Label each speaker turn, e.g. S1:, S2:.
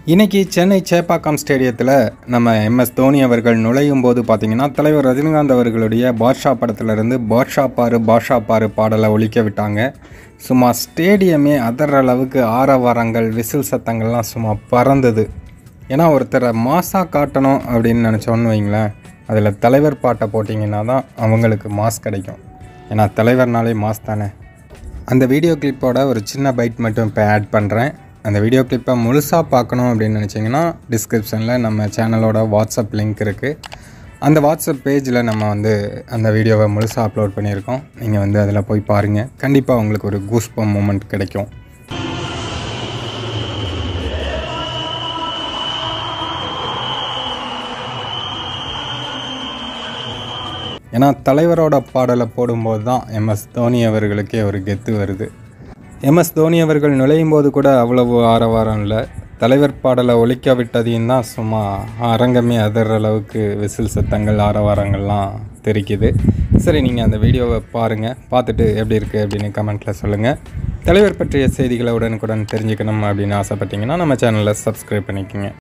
S1: இன்னைக்கு சென்னை சேப்பாக்கம் ஸ்டேடியத்தில் நம்ம எம்எஸ் தோனி அவர்கள் நுழையும் போது பார்த்தீங்கன்னா தலைவர் ரஜினிகாந்த் அவர்களுடைய பாட்ஷா படத்துலேருந்து பாட்ஷா பாரு பாட்ஷா பாரு பாடலை ஒலிக்க விட்டாங்க சும்மா ஸ்டேடியமே அதற அளவுக்கு ஆரவாரங்கள் விசில் சத்தங்கள்லாம் சும்மா பறந்தது ஏன்னா ஒருத்தரை மாஸாக காட்டணும் அப்படின்னு நினச்சோன்னு வைங்களேன் அதில் தலைவர் பாட்டை போட்டிங்கன்னா தான் அவங்களுக்கு மாஸ் கிடைக்கும் ஏன்னா தலைவர்னாலே மாஸ் தானே அந்த வீடியோ கிளிப்போட ஒரு சின்ன பைட் மட்டும் இப்போ ஆட் பண்ணுறேன் அந்த வீடியோ கிளிப்பை முழுசாக பார்க்கணும் அப்படின்னு நினச்சிங்கன்னா டிஸ்கிரிப்ஷனில் நம்ம சேனலோட வாட்ஸ்அப் லிங்க் இருக்குது அந்த வாட்ஸ்அப் பேஜில் நம்ம வந்து அந்த வீடியோவை முழுசாக அப்லோட் பண்ணியிருக்கோம் நீங்கள் வந்து அதில் போய் பாருங்கள் கண்டிப்பாக உங்களுக்கு ஒரு கூஸ்பம் மூமெண்ட் கிடைக்கும் ஏன்னா தலைவரோட பாடலை போடும்போது தான் எம்எஸ் தோனி அவர்களுக்கே ஒரு கெத்து வருது எம்எஸ் தோனி அவர்கள் நுழையும் போது கூட அவ்வளவு ஆரவாரம் இல்லை தலைவர் பாடலை ஒலிக்க விட்டதையும் தான் சும்மா அரங்கமே அதற அளவுக்கு விசில் சத்தங்கள் ஆரவாரங்கள்லாம் தெரிக்குது சரி நீங்கள் அந்த வீடியோவை பாருங்கள் பார்த்துட்டு எப்படி இருக்குது அப்படின்னு கமெண்ட்டில் சொல்லுங்கள் தலைவர் பற்றிய செய்திகளை உடனுக்குடன் தெரிஞ்சுக்கணும் அப்படின்னு ஆசைப்பட்டீங்கன்னா நம்ம சேனலை சப்ஸ்கிரைப் பண்ணிக்கோங்க